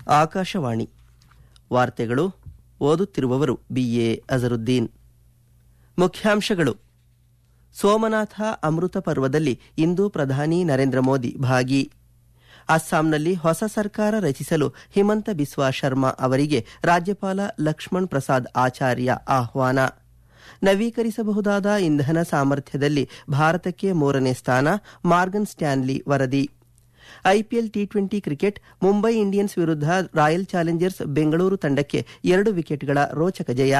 ಆಕಾಶವಾಣಿ ವಾರ್ತೆಗಳು ಓದುತ್ತಿರುವವರು ಬಿಎ ಅಜರುದ್ದೀನ್ ಮುಖ್ಯಾಂಶಗಳು ಸೋಮನಾಥ ಅಮೃತ ಪರ್ವದಲ್ಲಿ ಇಂದು ಪ್ರಧಾನಿ ನರೇಂದ್ರ ಮೋದಿ ಭಾಗಿ ಅಸ್ಸಾಂನಲ್ಲಿ ಹೊಸ ಸರ್ಕಾರ ರಚಿಸಲು ಹಿಮಂತ ಬಿಸ್ವಾ ಶರ್ಮಾ ಅವರಿಗೆ ರಾಜ್ಯಪಾಲ ಲಕ್ಷ್ಮಣ್ ಪ್ರಸಾದ್ ಆಚಾರ್ಯ ಆಹ್ವಾನ ನವೀಕರಿಸಬಹುದಾದ ಇಂಧನ ಸಾಮರ್ಥ್ಯದಲ್ಲಿ ಭಾರತಕ್ಕೆ ಮೂರನೇ ಸ್ಥಾನ ಮಾರ್ಗನ್ ಸ್ಟ್ಯಾನ್ಲಿ ವರದಿ IPL T twenty cricket Mumbai Indians ವಿರುದ್ಧ ರಾಯಲ್ ಚಾಲೆಂಜರ್ಸ್ ಬೆಂಗಳೂರು ತಂಡಕ್ಕೆ ಎರಡು ವಿಕೆಟ್ಗಳ ರೋಚಕ ಜಯ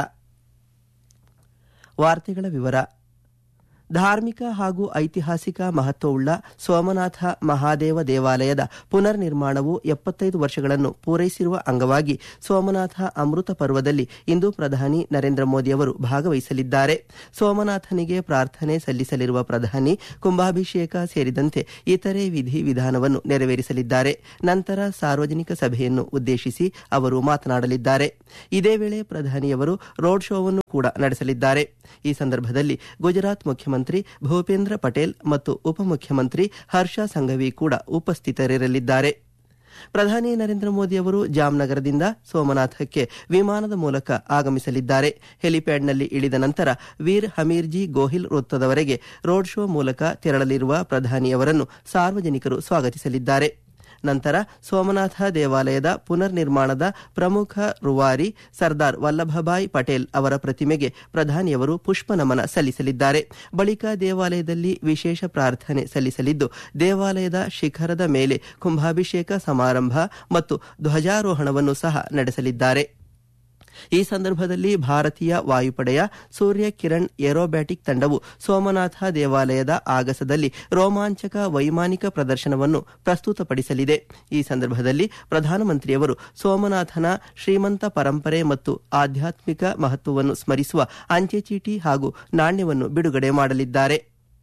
ವಾರ್ತೆಗಳ ವಿವರ ಧಾರ್ಮಿಕ ಹಾಗೂ ಐತಿಹಾಸಿಕ ಮಹತ್ವವುಳ್ಳ ಸೋಮನಾಥ ಮಹಾದೇವ ದೇವಾಲಯದ ಪುನರ್ ನಿರ್ಮಾಣವು ಎಪ್ಪತ್ತೈದು ವರ್ಷಗಳನ್ನು ಪೂರೈಸಿರುವ ಅಂಗವಾಗಿ ಸೋಮನಾಥ ಅಮೃತ ಪರ್ವದಲ್ಲಿ ಇಂದು ಪ್ರಧಾನಿ ನರೇಂದ್ರ ಮೋದಿ ಅವರು ಭಾಗವಹಿಸಲಿದ್ದಾರೆ ಸೋಮನಾಥನಿಗೆ ಪ್ರಾರ್ಥನೆ ಸಲ್ಲಿಸಲಿರುವ ಪ್ರಧಾನಿ ಕುಂಭಾಭಿಷೇಕ ಸೇರಿದಂತೆ ಇತರೆ ವಿಧಿ ವಿಧಾನವನ್ನು ನೆರವೇರಿಸಲಿದ್ದಾರೆ ನಂತರ ಸಾರ್ವಜನಿಕ ಸಭೆಯನ್ನು ಉದ್ದೇಶಿಸಿ ಅವರು ಮಾತನಾಡಲಿದ್ದಾರೆ ಇದೇ ವೇಳೆ ಪ್ರಧಾನಿಯವರು ರೋಡ್ ಶೋವನ್ನು ಕೂಡ ನಡೆಸಲಿದ್ದಾರೆ ಈ ಸಂದರ್ಭದಲ್ಲಿ ಗುಜರಾತ್ ಮುಖ್ಯಮಂತ್ರಿ ಭೂಪೇಂದ್ರ ಪಟೇಲ್ ಮತ್ತು ಉಪಮುಖ್ಯಮಂತ್ರಿ ಹರ್ಷ ಸಂಘವಿ ಕೂಡ ಉಪಸ್ಥಿತರಿರಲಿದ್ದಾರೆ ಪ್ರಧಾನಿ ನರೇಂದ್ರ ಮೋದಿ ಅವರು ಜಾಮ್ನಗರದಿಂದ ಸೋಮನಾಥಕ್ಕೆ ವಿಮಾನದ ಮೂಲಕ ಆಗಮಿಸಲಿದ್ದಾರೆ ಹೆಲಿಪ್ಯಾಡ್ನಲ್ಲಿ ಇಳಿದ ನಂತರ ವೀರ್ ಹಮೀರ್ಜಿ ಗೋಹಿಲ್ ವೃತ್ತದವರೆಗೆ ರೋಡ್ ಶೋ ಮೂಲಕ ತೆರಳಲಿರುವ ಪ್ರಧಾನಿಯವರನ್ನು ಸಾರ್ವಜನಿಕರು ಸ್ವಾಗತಿಸಲಿದ್ದಾರೆ ನಂತರ ಸೋಮನಾಥ ದೇವಾಲಯದ ಪುನರ್ ನಿರ್ಮಾಣದ ಪ್ರಮುಖ ರೂವಾರಿ ಸರ್ದಾರ್ ವಲ್ಲಭಭಾಯ್ ಪಟೇಲ್ ಅವರ ಪ್ರತಿಮೆಗೆ ಪ್ರಧಾನಿಯವರು ಪುಷ್ಪ ನಮನ ಸಲ್ಲಿಸಲಿದ್ದಾರೆ ಬಳಿಕ ದೇವಾಲಯದಲ್ಲಿ ವಿಶೇಷ ಪ್ರಾರ್ಥನೆ ಸಲ್ಲಿಸಲಿದ್ದು ದೇವಾಲಯದ ಶಿಖರದ ಮೇಲೆ ಕುಂಭಾಭಿಷೇಕ ಸಮಾರಂಭ ಮತ್ತು ಧ್ವಜಾರೋಹಣವನ್ನು ಸಹ ನಡೆಸಲಿದ್ದಾರೆ ಈ ಸಂದರ್ಭದಲ್ಲಿ ಭಾರತೀಯ ವಾಯುಪಡೆಯ ಸೂರ್ಯ ಕಿರಣ್ ಏರೋಬ್ಯಾಟಿಕ್ ತಂಡವು ಸೋಮನಾಥ ದೇವಾಲಯದ ಆಗಸದಲ್ಲಿ ರೋಮಾಂಚಕ ವೈಮಾನಿಕ ಪ್ರದರ್ಶನವನ್ನು ಪ್ರಸ್ತುತಪಡಿಸಲಿದೆ ಈ ಸಂದರ್ಭದಲ್ಲಿ ಪ್ರಧಾನಮಂತ್ರಿಯವರು ಸೋಮನಾಥನ ಶ್ರೀಮಂತ ಪರಂಪರೆ ಮತ್ತು ಆಧ್ಯಾತ್ಮಿಕ ಮಹತ್ವವನ್ನು ಸ್ಮರಿಸುವ ಅಂಚೆ ಚೀಟಿ ಹಾಗೂ ನಾಣ್ಯವನ್ನು ಬಿಡುಗಡೆ ಮಾಡಲಿದ್ದಾರೆ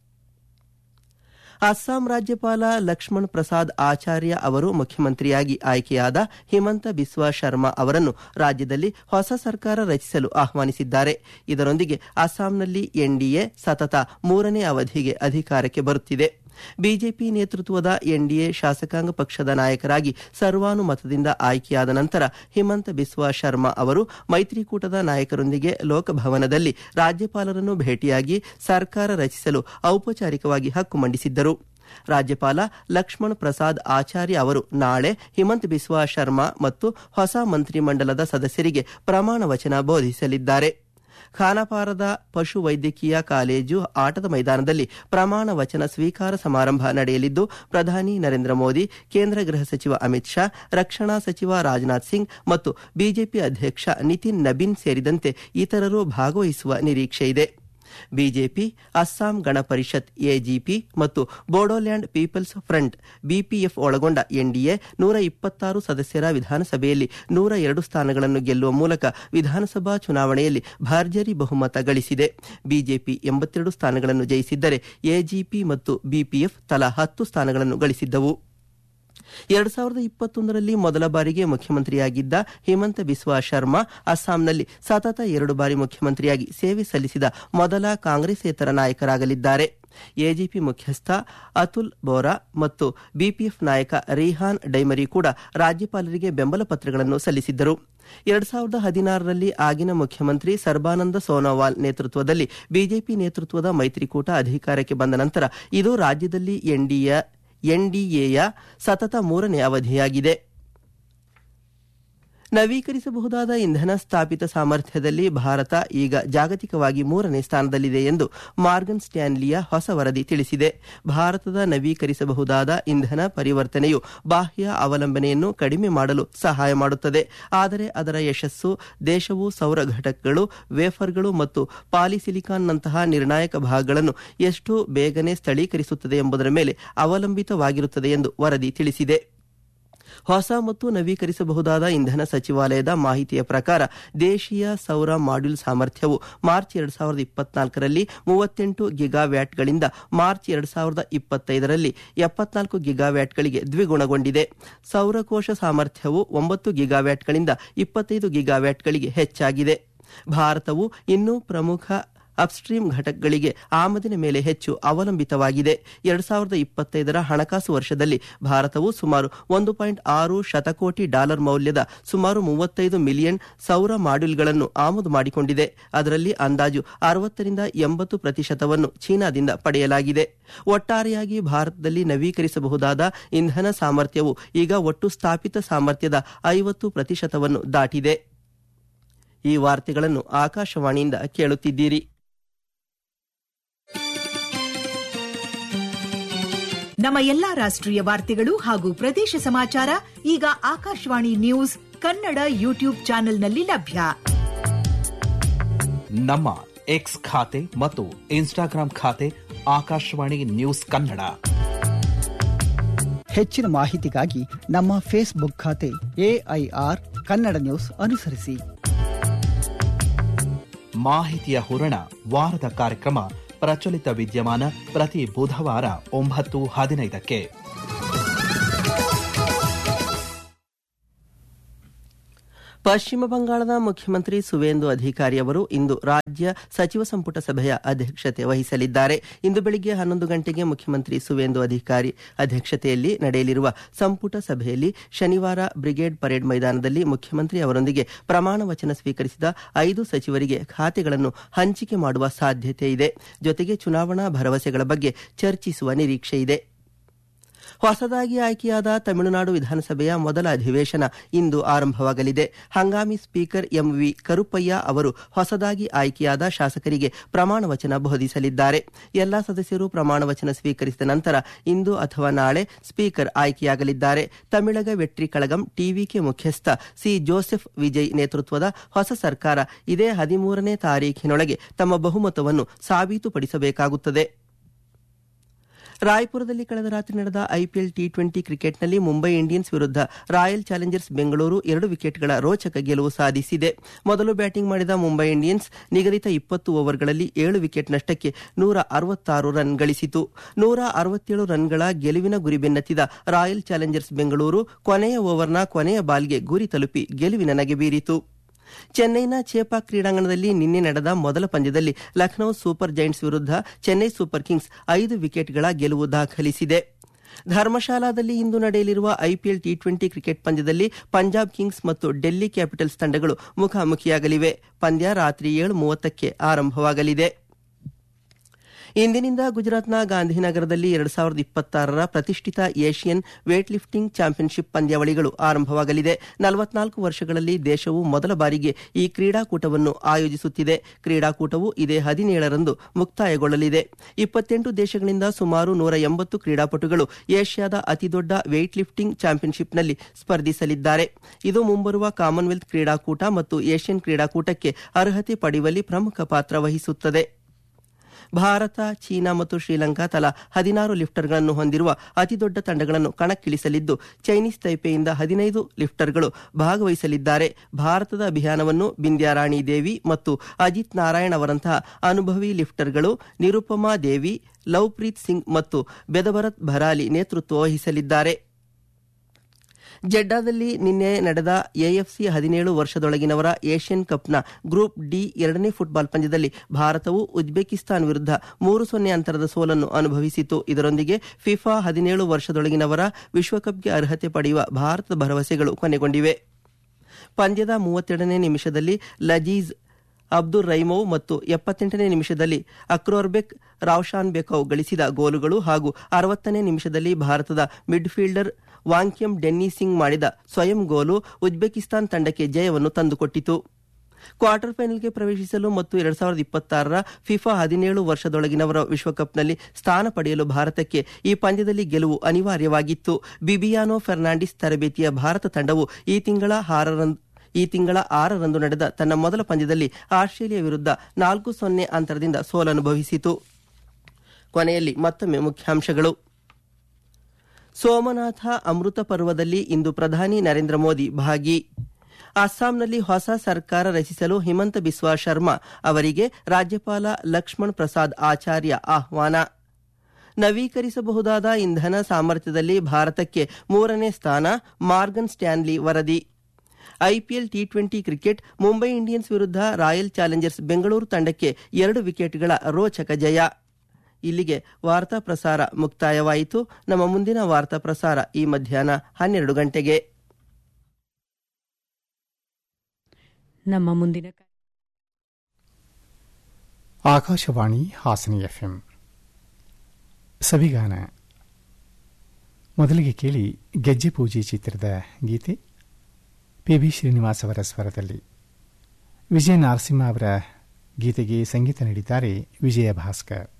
ಅಸ್ಸಾಂ ರಾಜ್ಯಪಾಲ ಲಕ್ಷ್ಮಣ್ ಪ್ರಸಾದ್ ಆಚಾರ್ಯ ಅವರು ಮುಖ್ಯಮಂತ್ರಿಯಾಗಿ ಆಯ್ಕೆಯಾದ ಹಿಮಂತ ಬಿಸ್ವಾ ಶರ್ಮಾ ಅವರನ್ನು ರಾಜ್ಯದಲ್ಲಿ ಹೊಸ ಸರ್ಕಾರ ರಚಿಸಲು ಆಹ್ವಾನಿಸಿದ್ದಾರೆ ಇದರೊಂದಿಗೆ ಅಸ್ಸಾಂನಲ್ಲಿ ಎನ್ಡಿಎ ಸತತ ಮೂರನೇ ಅವಧಿಗೆ ಅಧಿಕಾರಕ್ಕೆ ಬರುತ್ತಿದೆ ಬಿಜೆಪಿ ನೇತೃತ್ವದ ಎನ್ಡಿಎ ಶಾಸಕಾಂಗ ಪಕ್ಷದ ನಾಯಕರಾಗಿ ಸರ್ವಾನುಮತದಿಂದ ಆಯ್ಕೆಯಾದ ನಂತರ ಹಿಮಂತ ಬಿಸ್ವಾ ಶರ್ಮಾ ಅವರು ಮೈತ್ರಿಕೂಟದ ನಾಯಕರೊಂದಿಗೆ ಲೋಕಭವನದಲ್ಲಿ ರಾಜ್ಯಪಾಲರನ್ನು ಭೇಟಿಯಾಗಿ ಸರ್ಕಾರ ರಚಿಸಲು ಔಪಚಾರಿಕವಾಗಿ ಹಕ್ಕು ಮಂಡಿಸಿದ್ದರು ರಾಜ್ಯಪಾಲ ಲಕ್ಷ್ಮಣ್ ಪ್ರಸಾದ್ ಆಚಾರ್ಯ ಅವರು ನಾಳೆ ಹಿಮಂತ್ ಬಿಸ್ವಾ ಶರ್ಮಾ ಮತ್ತು ಹೊಸ ಮಂತ್ರಿಮಂಡಲದ ಸದಸ್ಯರಿಗೆ ಪ್ರಮಾಣ ವಚನ ಬೋಧಿಸಲಿದ್ದಾರೆ ಖಾನಾಪಾರದ ಪಶು ವೈದ್ಯಕೀಯ ಕಾಲೇಜು ಆಟದ ಮೈದಾನದಲ್ಲಿ ಪ್ರಮಾಣ ವಚನ ಸ್ವೀಕಾರ ಸಮಾರಂಭ ನಡೆಯಲಿದ್ದು ಪ್ರಧಾನಿ ನರೇಂದ್ರ ಮೋದಿ ಕೇಂದ್ರ ಗೃಹ ಸಚಿವ ಅಮಿತ್ ಶಾ ರಕ್ಷಣಾ ಸಚಿವ ರಾಜನಾಥ್ ಸಿಂಗ್ ಮತ್ತು ಬಿಜೆಪಿ ಅಧ್ಯಕ್ಷ ನಿತಿನ್ ನಬೀನ್ ಸೇರಿದಂತೆ ಇತರರು ಭಾಗವಹಿಸುವ ನಿರೀಕ್ಷೆಯಿದೆ ಬಿಜೆಪಿ ಅಸ್ಸಾಂ ಗಣ ಪರಿಷತ್ ಎಜಿಪಿ ಮತ್ತು ಬೋಡೋಲ್ಯಾಂಡ್ ಪೀಪಲ್ಸ್ ಫ್ರಂಟ್ ಬಿಪಿಎಫ್ ಒಳಗೊಂಡ ಎನ್ಡಿಎ ನೂರ ಇಪ್ಪತ್ತಾರು ಸದಸ್ಯರ ವಿಧಾನಸಭೆಯಲ್ಲಿ ನೂರ ಎರಡು ಸ್ಥಾನಗಳನ್ನು ಗೆಲ್ಲುವ ಮೂಲಕ ವಿಧಾನಸಭಾ ಚುನಾವಣೆಯಲ್ಲಿ ಭರ್ಜರಿ ಬಹುಮತ ಗಳಿಸಿದೆ ಬಿಜೆಪಿ ಎಂಬತ್ತೆರಡು ಸ್ಥಾನಗಳನ್ನು ಜಯಿಸಿದ್ದರೆ ಎಜಿಪಿ ಮತ್ತು ಬಿಪಿಎಫ್ ತಲಾ ಹತ್ತು ಸ್ಥಾನಗಳನ್ನು ಗಳಿಸಿದ್ದವು ಎರಡ್ ಸಾವಿರದ ಇಪ್ಪತ್ತೊಂದರಲ್ಲಿ ಮೊದಲ ಬಾರಿಗೆ ಮುಖ್ಯಮಂತ್ರಿಯಾಗಿದ್ದ ಹಿಮಂತ ಬಿಸ್ವಾ ಶರ್ಮಾ ಅಸ್ಸಾಂನಲ್ಲಿ ಸತತ ಎರಡು ಬಾರಿ ಮುಖ್ಯಮಂತ್ರಿಯಾಗಿ ಸೇವೆ ಸಲ್ಲಿಸಿದ ಮೊದಲ ಕಾಂಗ್ರೆಸ್ಸೇತರ ನಾಯಕರಾಗಲಿದ್ದಾರೆ ಎಜಿಪಿ ಮುಖ್ಯಸ್ಥ ಅತುಲ್ ಬೋರಾ ಮತ್ತು ಬಿಪಿಎಫ್ ನಾಯಕ ರಿಹಾನ್ ಡೈಮರಿ ಕೂಡ ರಾಜ್ಯಪಾಲರಿಗೆ ಬೆಂಬಲ ಪತ್ರಗಳನ್ನು ಸಲ್ಲಿಸಿದ್ದರು ಎರಡ್ ಸಾವಿರದ ಹದಿನಾರರಲ್ಲಿ ಆಗಿನ ಮುಖ್ಯಮಂತ್ರಿ ಸರ್ಬಾನಂದ ಸೋನೋವಾಲ್ ನೇತೃತ್ವದಲ್ಲಿ ಬಿಜೆಪಿ ನೇತೃತ್ವದ ಮೈತ್ರಿಕೂಟ ಅಧಿಕಾರಕ್ಕೆ ಬಂದ ನಂತರ ಇದು ರಾಜ್ಯದಲ್ಲಿ ಎನ್ಡಿಎ ಎನ್ಡಿಎಯ ಸತತ ಮೂರನೇ ಅವಧಿಯಾಗಿದೆ ನವೀಕರಿಸಬಹುದಾದ ಇಂಧನ ಸ್ಥಾಪಿತ ಸಾಮರ್ಥ್ಯದಲ್ಲಿ ಭಾರತ ಈಗ ಜಾಗತಿಕವಾಗಿ ಮೂರನೇ ಸ್ಥಾನದಲ್ಲಿದೆ ಎಂದು ಮಾರ್ಗನ್ ಸ್ಟ್ಯಾನ್ಲಿಯ ಹೊಸ ವರದಿ ತಿಳಿಸಿದೆ ಭಾರತದ ನವೀಕರಿಸಬಹುದಾದ ಇಂಧನ ಪರಿವರ್ತನೆಯು ಬಾಹ್ಯ ಅವಲಂಬನೆಯನ್ನು ಕಡಿಮೆ ಮಾಡಲು ಸಹಾಯ ಮಾಡುತ್ತದೆ ಆದರೆ ಅದರ ಯಶಸ್ಸು ದೇಶವು ಸೌರ ಘಟಕಗಳು ವೇಫರ್ಗಳು ಮತ್ತು ಪಾಲಿಸಿಲಿಕಾನ್ನಂತಹ ನಿರ್ಣಾಯಕ ಭಾಗಗಳನ್ನು ಎಷ್ಟು ಬೇಗನೆ ಸ್ಥಳೀಕರಿಸುತ್ತದೆ ಎಂಬುದರ ಮೇಲೆ ಅವಲಂಬಿತವಾಗಿರುತ್ತದೆ ಎಂದು ವರದಿ ತಿಳಿಸಿದೆ ಹೊಸ ಮತ್ತು ನವೀಕರಿಸಬಹುದಾದ ಇಂಧನ ಸಚಿವಾಲಯದ ಮಾಹಿತಿಯ ಪ್ರಕಾರ ದೇಶೀಯ ಸೌರ ಮಾಡ್ಯೂಲ್ ಸಾಮರ್ಥ್ಯವು ಮಾರ್ಚ್ ಎರಡ್ ಸಾವಿರದ ಇಪ್ಪತ್ನಾಲ್ಕರಲ್ಲಿ ಮೂವತ್ತೆಂಟು ಗಿಗಾವ್ಯಾಟ್ಗಳಿಂದ ಮಾರ್ಚ್ ಎರಡ್ ಸಾವಿರದ ಇಪ್ಪತ್ತೈದರಲ್ಲಿ ಎಪ್ಪತ್ನಾಲ್ಕು ಗಿಗಾವ್ಯಾಟ್ಗಳಿಗೆ ದ್ವಿಗುಣಗೊಂಡಿದೆ ಸೌರಕೋಶ ಸಾಮರ್ಥ್ಯವು ಒಂಬತ್ತು ಗಿಗಾವ್ಯಾಟ್ಗಳಿಂದ ಇಪ್ಪತ್ತೈದು ಗಿಗಾವ್ಯಾಟ್ಗಳಿಗೆ ಹೆಚ್ಚಾಗಿದೆ ಭಾರತವು ಇನ್ನೂ ಪ್ರಮುಖ ಅಪ್ಸ್ಟ್ರೀಮ್ ಘಟಕಗಳಿಗೆ ಆಮದಿನ ಮೇಲೆ ಹೆಚ್ಚು ಅವಲಂಬಿತವಾಗಿದೆ ಎರಡ್ ಸಾವಿರದ ಇಪ್ಪತ್ತೈದರ ಹಣಕಾಸು ವರ್ಷದಲ್ಲಿ ಭಾರತವು ಸುಮಾರು ಒಂದು ಪಾಯಿಂಟ್ ಆರು ಶತಕೋಟಿ ಡಾಲರ್ ಮೌಲ್ಯದ ಸುಮಾರು ಮೂವತ್ತೈದು ಮಿಲಿಯನ್ ಸೌರ ಮಾಡ್ಯೂಲ್ಗಳನ್ನು ಆಮದು ಮಾಡಿಕೊಂಡಿದೆ ಅದರಲ್ಲಿ ಅಂದಾಜು ಅರವತ್ತರಿಂದ ಎಂಬತ್ತು ಪ್ರತಿಶತವನ್ನು ಚೀನಾದಿಂದ ಪಡೆಯಲಾಗಿದೆ ಒಟ್ಟಾರೆಯಾಗಿ ಭಾರತದಲ್ಲಿ ನವೀಕರಿಸಬಹುದಾದ ಇಂಧನ ಸಾಮರ್ಥ್ಯವು ಈಗ ಒಟ್ಟು ಸ್ಥಾಪಿತ ಸಾಮರ್ಥ್ಯದ ಐವತ್ತು ಪ್ರತಿಶತವನ್ನು ದಾಟಿದೆ ಈ ವಾರ್ತೆಗಳನ್ನು ಆಕಾಶವಾಣಿಯಿಂದ ಕೇಳುತ್ತಿದ್ದೀರಿ ನಮ್ಮ ಎಲ್ಲಾ ರಾಷ್ಟ್ರೀಯ ವಾರ್ತೆಗಳು ಹಾಗೂ ಪ್ರದೇಶ ಸಮಾಚಾರ ಈಗ ಆಕಾಶವಾಣಿ ನ್ಯೂಸ್ ಕನ್ನಡ ಯೂಟ್ಯೂಬ್ ಚಾನೆಲ್ನಲ್ಲಿ ಲಭ್ಯ ನಮ್ಮ ಎಕ್ಸ್ ಖಾತೆ ಮತ್ತು ಇನ್ಸ್ಟಾಗ್ರಾಂ ಖಾತೆ ಆಕಾಶವಾಣಿ ನ್ಯೂಸ್ ಕನ್ನಡ ಹೆಚ್ಚಿನ ಮಾಹಿತಿಗಾಗಿ ನಮ್ಮ ಫೇಸ್ಬುಕ್ ಖಾತೆ ಎಐಆರ್ ಕನ್ನಡ ನ್ಯೂಸ್ ಅನುಸರಿಸಿ ಮಾಹಿತಿಯ ಹೂರಣ ವಾರದ ಕಾರ್ಯಕ್ರಮ ಪ್ರಚಲಿತ ವಿದ್ಯಮಾನ ಪ್ರತಿ ಬುಧವಾರ ಒಂಬತ್ತು ಹದಿನೈದಕ್ಕೆ ಪಶ್ಚಿಮ ಬಂಗಾಳದ ಮುಖ್ಯಮಂತ್ರಿ ಸುವೇಂದು ಅಧಿಕಾರಿ ಅವರು ಇಂದು ರಾಜ್ಯ ಸಚಿವ ಸಂಪುಟ ಸಭೆಯ ಅಧ್ಯಕ್ಷತೆ ವಹಿಸಲಿದ್ದಾರೆ ಇಂದು ಬೆಳಿಗ್ಗೆ ಹನ್ನೊಂದು ಗಂಟೆಗೆ ಮುಖ್ಯಮಂತ್ರಿ ಸುವೇಂದು ಅಧಿಕಾರಿ ಅಧ್ಯಕ್ಷತೆಯಲ್ಲಿ ನಡೆಯಲಿರುವ ಸಂಪುಟ ಸಭೆಯಲ್ಲಿ ಶನಿವಾರ ಬ್ರಿಗೇಡ್ ಪರೇಡ್ ಮೈದಾನದಲ್ಲಿ ಮುಖ್ಯಮಂತ್ರಿ ಅವರೊಂದಿಗೆ ಪ್ರಮಾಣ ವಚನ ಸ್ವೀಕರಿಸಿದ ಐದು ಸಚಿವರಿಗೆ ಖಾತೆಗಳನ್ನು ಹಂಚಿಕೆ ಮಾಡುವ ಸಾಧ್ಯತೆ ಇದೆ ಜೊತೆಗೆ ಚುನಾವಣಾ ಭರವಸೆಗಳ ಬಗ್ಗೆ ಚರ್ಚಿಸುವ ನಿರೀಕ್ಷೆ ಇದೆ ಹೊಸದಾಗಿ ಆಯ್ಕೆಯಾದ ತಮಿಳುನಾಡು ವಿಧಾನಸಭೆಯ ಮೊದಲ ಅಧಿವೇಶನ ಇಂದು ಆರಂಭವಾಗಲಿದೆ ಹಂಗಾಮಿ ಸ್ಪೀಕರ್ ಎಂವಿ ಕರುಪ್ಪಯ್ಯ ಅವರು ಹೊಸದಾಗಿ ಆಯ್ಕೆಯಾದ ಶಾಸಕರಿಗೆ ಪ್ರಮಾಣ ವಚನ ಬೋಧಿಸಲಿದ್ದಾರೆ ಎಲ್ಲಾ ಸದಸ್ಯರು ಪ್ರಮಾಣ ವಚನ ಸ್ವೀಕರಿಸಿದ ನಂತರ ಇಂದು ಅಥವಾ ನಾಳೆ ಸ್ಪೀಕರ್ ಆಯ್ಕೆಯಾಗಲಿದ್ದಾರೆ ತಮಿಳಗ ವೆಟ್ರಿ ಕಳಗಂ ಟಿವಿಕೆ ಮುಖ್ಯಸ್ಥ ಸಿ ಜೋಸೆಫ್ ವಿಜಯ್ ನೇತೃತ್ವದ ಹೊಸ ಸರ್ಕಾರ ಇದೇ ಹದಿಮೂರನೇ ತಾರೀಖಿನೊಳಗೆ ತಮ್ಮ ಬಹುಮತವನ್ನು ಸಾಬೀತುಪಡಿಸಬೇಕಾಗುತ್ತದೆ ರಾಯ್ಪುರದಲ್ಲಿ ಕಳೆದ ರಾತ್ರಿ ನಡೆದ ಐಪಿಎಲ್ ಟಿ ಟ್ವೆಂಟಿ ಕ್ರಿಕೆಟ್ನಲ್ಲಿ ಮುಂಬೈ ಇಂಡಿಯನ್ಸ್ ವಿರುದ್ಧ ರಾಯಲ್ ಚಾಲೆಂಜರ್ಸ್ ಬೆಂಗಳೂರು ಎರಡು ವಿಕೆಟ್ಗಳ ರೋಚಕ ಗೆಲುವು ಸಾಧಿಸಿದೆ ಮೊದಲು ಬ್ಯಾಟಿಂಗ್ ಮಾಡಿದ ಮುಂಬೈ ಇಂಡಿಯನ್ಸ್ ನಿಗದಿತ ಇಪ್ಪತ್ತು ಓವರ್ಗಳಲ್ಲಿ ಏಳು ವಿಕೆಟ್ ನಷ್ಟಕ್ಕೆ ನೂರ ಅರವತ್ತಾರು ರನ್ ಗಳಿಸಿತು ನೂರ ಅರವತ್ತೇಳು ರನ್ಗಳ ಗೆಲುವಿನ ಗುರಿ ಬೆನ್ನತ್ತಿದ ರಾಯಲ್ ಚಾಲೆಂಜರ್ಸ್ ಬೆಂಗಳೂರು ಕೊನೆಯ ಓವರ್ನ ಕೊನೆಯ ಬಾಲ್ಗೆ ಗುರಿ ತಲುಪಿ ಗೆಲುವಿನ ನಗೆ ಬೀರಿತು ಚೆನ್ನೈನ ಚೇಪಾಕ್ ಕ್ರೀಡಾಂಗಣದಲ್ಲಿ ನಿನ್ನೆ ನಡೆದ ಮೊದಲ ಪಂದ್ಯದಲ್ಲಿ ಲಖನೌ ಸೂಪರ್ ಜೈಂಟ್ಸ್ ವಿರುದ್ಧ ಚೆನ್ನೈ ಸೂಪರ್ ಕಿಂಗ್ಸ್ ಐದು ವಿಕೆಟ್ಗಳ ಗೆಲುವು ದಾಖಲಿಸಿದೆ ಧರ್ಮಶಾಲಾದಲ್ಲಿ ಇಂದು ನಡೆಯಲಿರುವ ಐಪಿಎಲ್ ಟಿ ಟ್ವೆಂಟಿ ಕ್ರಿಕೆಟ್ ಪಂದ್ಯದಲ್ಲಿ ಪಂಜಾಬ್ ಕಿಂಗ್ಸ್ ಮತ್ತು ಡೆಲ್ಲಿ ಕ್ಯಾಪಿಟಲ್ಸ್ ತಂಡಗಳು ಮುಖಾಮುಖಿಯಾಗಲಿವೆ ಪಂದ್ಯ ರಾತ್ರಿ ಏಳು ಮೂವತ್ತಕ್ಕೆ ಆರಂಭವಾಗಲಿದೆ ಇಂದಿನಿಂದ ಗುಜರಾತ್ನ ಗಾಂಧಿನಗರದಲ್ಲಿ ಎರಡು ಸಾವಿರದ ಇಪ್ಪತ್ತಾರರ ಪ್ರತಿಷ್ಠಿತ ಏಷ್ಯನ್ ವೇಟ್ ಲಿಫ್ಟಿಂಗ್ ಚಾಂಪಿಯನ್ಶಿಪ್ ಪಂದ್ಯಾವಳಿಗಳು ಆರಂಭವಾಗಲಿದೆ ನಲವತ್ನಾಲ್ಕು ವರ್ಷಗಳಲ್ಲಿ ದೇಶವು ಮೊದಲ ಬಾರಿಗೆ ಈ ಕ್ರೀಡಾಕೂಟವನ್ನು ಆಯೋಜಿಸುತ್ತಿದೆ ಕ್ರೀಡಾಕೂಟವು ಇದೇ ಹದಿನೇಳರಂದು ಮುಕ್ತಾಯಗೊಳ್ಳಲಿದೆ ಇಪ್ಪತ್ತೆಂಟು ದೇಶಗಳಿಂದ ಸುಮಾರು ನೂರ ಎಂಬತ್ತು ಕ್ರೀಡಾಪಟುಗಳು ಏಷ್ಯಾದ ಅತಿದೊಡ್ಡ ವೇಟ್ ಲಿಫ್ಟಿಂಗ್ ಚಾಂಪಿಯನ್ಶಿಪ್ನಲ್ಲಿ ಸ್ಪರ್ಧಿಸಲಿದ್ದಾರೆ ಇದು ಮುಂಬರುವ ಕಾಮನ್ವೆಲ್ತ್ ಕ್ರೀಡಾಕೂಟ ಮತ್ತು ಏಷ್ಯನ್ ಕ್ರೀಡಾಕೂಟಕ್ಕೆ ಅರ್ಹತೆ ಪಡೆಯುವಲ್ಲಿ ಪ್ರಮುಖ ಪಾತ್ರ ವಹಿಸುತ್ತದೆ ಭಾರತ ಚೀನಾ ಮತ್ತು ಶ್ರೀಲಂಕಾ ತಲಾ ಹದಿನಾರು ಲಿಫ್ಟರ್ಗಳನ್ನು ಹೊಂದಿರುವ ಅತಿದೊಡ್ಡ ತಂಡಗಳನ್ನು ಕಣಕ್ಕಿಳಿಸಲಿದ್ದು ಚೈನೀಸ್ ತೈಪೆಯಿಂದ ಹದಿನೈದು ಲಿಫ್ಟರ್ಗಳು ಭಾಗವಹಿಸಲಿದ್ದಾರೆ ಭಾರತದ ಅಭಿಯಾನವನ್ನು ಬಿಂದ್ಯಾರಾಣಿ ದೇವಿ ಮತ್ತು ಅಜಿತ್ ನಾರಾಯಣ್ ಅವರಂತಹ ಅನುಭವಿ ಲಿಫ್ಟರ್ಗಳು ನಿರುಪಮಾ ದೇವಿ ಲವ್ಪ್ರೀತ್ ಸಿಂಗ್ ಮತ್ತು ಬೆದಭರತ್ ಭರಾಲಿ ನೇತೃತ್ವ ವಹಿಸಲಿದ್ದಾರೆ ಜೆಡ್ಡಾದಲ್ಲಿ ನಿನ್ನೆ ನಡೆದ ಎಎಫ್ಸಿ ಹದಿನೇಳು ವರ್ಷದೊಳಗಿನವರ ಏಷ್ಯನ್ ಕಪ್ನ ಗ್ರೂಪ್ ಡಿ ಎರಡನೇ ಫುಟ್ಬಾಲ್ ಪಂದ್ಯದಲ್ಲಿ ಭಾರತವು ಉಜ್ಬೇಕಿಸ್ತಾನ್ ವಿರುದ್ಧ ಮೂರು ಸೊನ್ನೆ ಅಂತರದ ಸೋಲನ್ನು ಅನುಭವಿಸಿತು ಇದರೊಂದಿಗೆ ಫಿಫಾ ಹದಿನೇಳು ವರ್ಷದೊಳಗಿನವರ ವಿಶ್ವಕಪ್ಗೆ ಅರ್ಹತೆ ಪಡೆಯುವ ಭಾರತದ ಭರವಸೆಗಳು ಕೊನೆಗೊಂಡಿವೆ ಪಂದ್ಯದ ಮೂವತ್ತೆರಡನೇ ನಿಮಿಷದಲ್ಲಿ ಲಜೀಜ್ ಅಬ್ದುಲ್ ರೈಮೋವ್ ಮತ್ತು ಎಪ್ಪತ್ತೆಂಟನೇ ನಿಮಿಷದಲ್ಲಿ ಅಕ್ರೋರ್ಬೆಕ್ ರಾವ್ಶಾನ್ ಬೆಕೌ ಗಳಿಸಿದ ಗೋಲುಗಳು ಹಾಗೂ ಅರವತ್ತನೇ ನಿಮಿಷದಲ್ಲಿ ಭಾರತದ ಮಿಡ್ಫೀಲ್ಡರ್ ವಾಂಕ್ಯಂ ಡೆನ್ನಿ ಸಿಂಗ್ ಮಾಡಿದ ಸ್ವಯಂ ಗೋಲು ಉಜ್ಬೇಕಿಸ್ತಾನ್ ತಂಡಕ್ಕೆ ಜಯವನ್ನು ತಂದುಕೊಟ್ಟಿತು ಕ್ವಾರ್ಟರ್ ಫೈನಲ್ಗೆ ಪ್ರವೇಶಿಸಲು ಮತ್ತು ಎರಡ್ ಸಾವಿರದ ಇಪ್ಪತ್ತಾರರ ಫಿಫಾ ಹದಿನೇಳು ವರ್ಷದೊಳಗಿನವರ ವಿಶ್ವಕಪ್ನಲ್ಲಿ ಸ್ಥಾನ ಪಡೆಯಲು ಭಾರತಕ್ಕೆ ಈ ಪಂದ್ಯದಲ್ಲಿ ಗೆಲುವು ಅನಿವಾರ್ಯವಾಗಿತ್ತು ಬಿಬಿಯಾನೋ ಫೆರ್ನಾಂಡಿಸ್ ತರಬೇತಿಯ ಭಾರತ ತಂಡವು ಈ ತಿಂಗಳ ಆರರಂದು ಈ ತಿಂಗಳ ಆರರಂದು ನಡೆದ ತನ್ನ ಮೊದಲ ಪಂದ್ಯದಲ್ಲಿ ಆಸ್ಟ್ರೇಲಿಯಾ ವಿರುದ್ಧ ನಾಲ್ಕು ಸೊನ್ನೆ ಅಂತರದಿಂದ ಸೋಲನುಭವಿಸಿತು ಕೊನೆಯಲ್ಲಿ ಮತ್ತೊಮ್ಮೆ ಮುಖ್ಯಾಂಶಗಳು ಸೋಮನಾಥ ಅಮೃತ ಪರ್ವದಲ್ಲಿ ಇಂದು ಪ್ರಧಾನಿ ನರೇಂದ್ರ ಮೋದಿ ಭಾಗಿ ಅಸ್ಸಾಂನಲ್ಲಿ ಹೊಸ ಸರ್ಕಾರ ರಚಿಸಲು ಹಿಮಂತ ಬಿಸ್ವಾ ಶರ್ಮಾ ಅವರಿಗೆ ರಾಜ್ಯಪಾಲ ಲಕ್ಷ್ಮಣ್ ಪ್ರಸಾದ್ ಆಚಾರ್ಯ ಆಹ್ವಾನ ನವೀಕರಿಸಬಹುದಾದ ಇಂಧನ ಸಾಮರ್ಥ್ಯದಲ್ಲಿ ಭಾರತಕ್ಕೆ ಮೂರನೇ ಸ್ಥಾನ ಮಾರ್ಗನ್ ಸ್ಟ್ಯಾನ್ಲಿ ವರದಿ IPL T twenty cricket Mumbai Indians ವಿರುದ್ಧ ರಾಯಲ್ ಚಾಲೆಂಜರ್ಸ್ ಬೆಂಗಳೂರು ತಂಡಕ್ಕೆ ಎರಡು ವಿಕೆಟ್ಗಳ ರೋಚಕ ಜಯ ಇಲ್ಲಿಗೆ ವಾರ್ತಾ ಪ್ರಸಾರ ಮುಕ್ತಾಯವಾಯಿತು ನಮ್ಮ ಮುಂದಿನ ವಾರ್ತಾ ಪ್ರಸಾರ ಈ ಮಧ್ಯಾಹ್ನ ಹನ್ನೆರಡು ಗಂಟೆಗೆ ನಮ್ಮ ಮುಂದಿನ ಕ- ಆಕಾಶವಾಣಿ ಹಾಸನ ಎಫ್ಎಂ ಸವಿಗಾನ ಮೊದಲಿಗೆ ಕೇಳಿ ಗೆಜ್ಜೆ ಪೂಜೆ ಚಿತ್ರದ ಗೀತೆ ಪಿ ಬಿ ಶ್ರೀನಿವಾಸ್ ಅವರ ಸ್ವರದಲ್ಲಿ ವಿಜಯ ನರಸಿಂಹ ಅವರ ಗೀತೆಗೆ ಸಂಗೀತ ನೀಡಿದ್ದಾರೆ ವಿಜಯ ಭಾಸ್ಕರ್